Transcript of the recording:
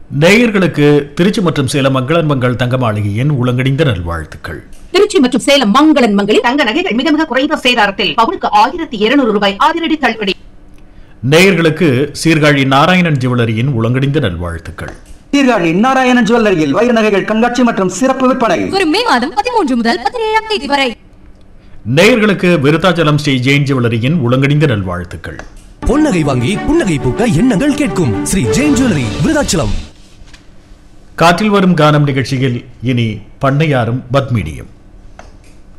நேயர்களுக்கு திருச்சி மற்றும் சேலம் மங்களன் மங்கள் தங்க மாளிகையின் உளங்கடிந்த நல்வாழ்த்துக்கள் திருச்சி மற்றும் சேலம் மங்களன் மங்களில் தங்க நகைகள் மிக மிக குறைந்த சேதாரத்தில் பவுனுக்கு ஆயிரத்தி இருநூறு ரூபாய் அதிரடி தள்ளுபடி நேயர்களுக்கு சீர்காழி நாராயணன் ஜுவல்லரியின் உளங்கடிந்த நல்வாழ்த்துக்கள் சீர்காழி நாராயணன் ஜுவல்லரியில் வைர நகைகள் கண்காட்சி மற்றும் சிறப்பு விற்பனை வரும் மே மாதம் பதிமூன்று முதல் பதினேழாம் தேதி வரை நேயர்களுக்கு விருத்தாச்சலம் ஸ்ரீ ஜெயின் ஜுவல்லரியின் உளங்கடிந்த நல்வாழ்த்துக்கள் பொன்னகை வாங்கி புன்னகை பூக்க எண்ணங்கள் கேட்கும் ஸ்ரீ ஜெயின் ஜுவல்லரி விருதாச்சலம் காற்றில் வரும் கானம் நிகழ்ச்சியில் இனி பண்ணையாரும் பத்மினியும்